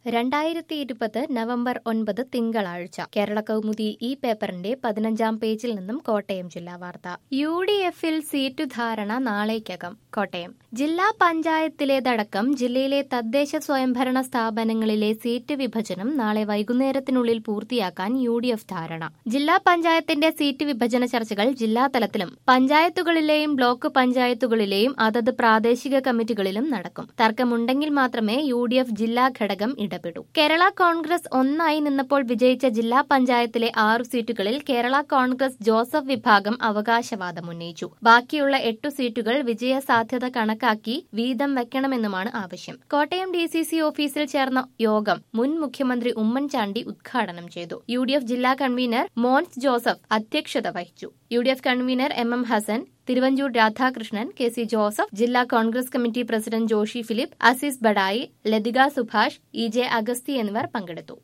രണ്ടായിരത്തി ഇരുപത് നവംബർ ഒൻപത് തിങ്കളാഴ്ച കേരള കൗമുദി ഈ പേപ്പറിന്റെ പതിനഞ്ചാം പേജിൽ നിന്നും കോട്ടയം ജില്ലാ വാർത്ത യു ഡി എഫിൽ സീറ്റു ധാരണ നാളേക്കകം കോട്ടയം ജില്ലാ പഞ്ചായത്തിലേതടക്കം ജില്ലയിലെ തദ്ദേശ സ്വയംഭരണ സ്ഥാപനങ്ങളിലെ സീറ്റ് വിഭജനം നാളെ വൈകുന്നേരത്തിനുള്ളിൽ പൂർത്തിയാക്കാൻ യു ഡി എഫ് ധാരണ ജില്ലാ പഞ്ചായത്തിന്റെ സീറ്റ് വിഭജന ചർച്ചകൾ ജില്ലാതലത്തിലും പഞ്ചായത്തുകളിലെയും ബ്ലോക്ക് പഞ്ചായത്തുകളിലെയും അതത് പ്രാദേശിക കമ്മിറ്റികളിലും നടക്കും തർക്കമുണ്ടെങ്കിൽ മാത്രമേ യു ഡി എഫ് ജില്ലാ ഘടകം ഇടപെടൂ കേരള കോൺഗ്രസ് ഒന്നായി നിന്നപ്പോൾ വിജയിച്ച ജില്ലാ പഞ്ചായത്തിലെ ആറു സീറ്റുകളിൽ കേരള കോൺഗ്രസ് ജോസഫ് വിഭാഗം അവകാശവാദം ഉന്നയിച്ചു ബാക്കിയുള്ള എട്ടു സീറ്റുകൾ വിജയ സാധ്യത കണക്കാക്കി വീതം വെക്കണമെന്നുമാണ് ആവശ്യം കോട്ടയം ഡി സി സി ഓഫീസിൽ ചേർന്ന യോഗം മുൻ മുഖ്യമന്ത്രി ഉമ്മൻചാണ്ടി ഉദ്ഘാടനം ചെയ്തു യു ഡി എഫ് ജില്ലാ കൺവീനർ മോൻസ് ജോസഫ് അധ്യക്ഷത വഹിച്ചു U D F convener M M Hassan Thiruvanchoor Radhakrishnan K C Joseph ജില്ലാ Congress committee president Joshy Philip Azeez Badayi Lathika Subhash E J Agasthi എന്നിവർ പങ്കെടുത്തു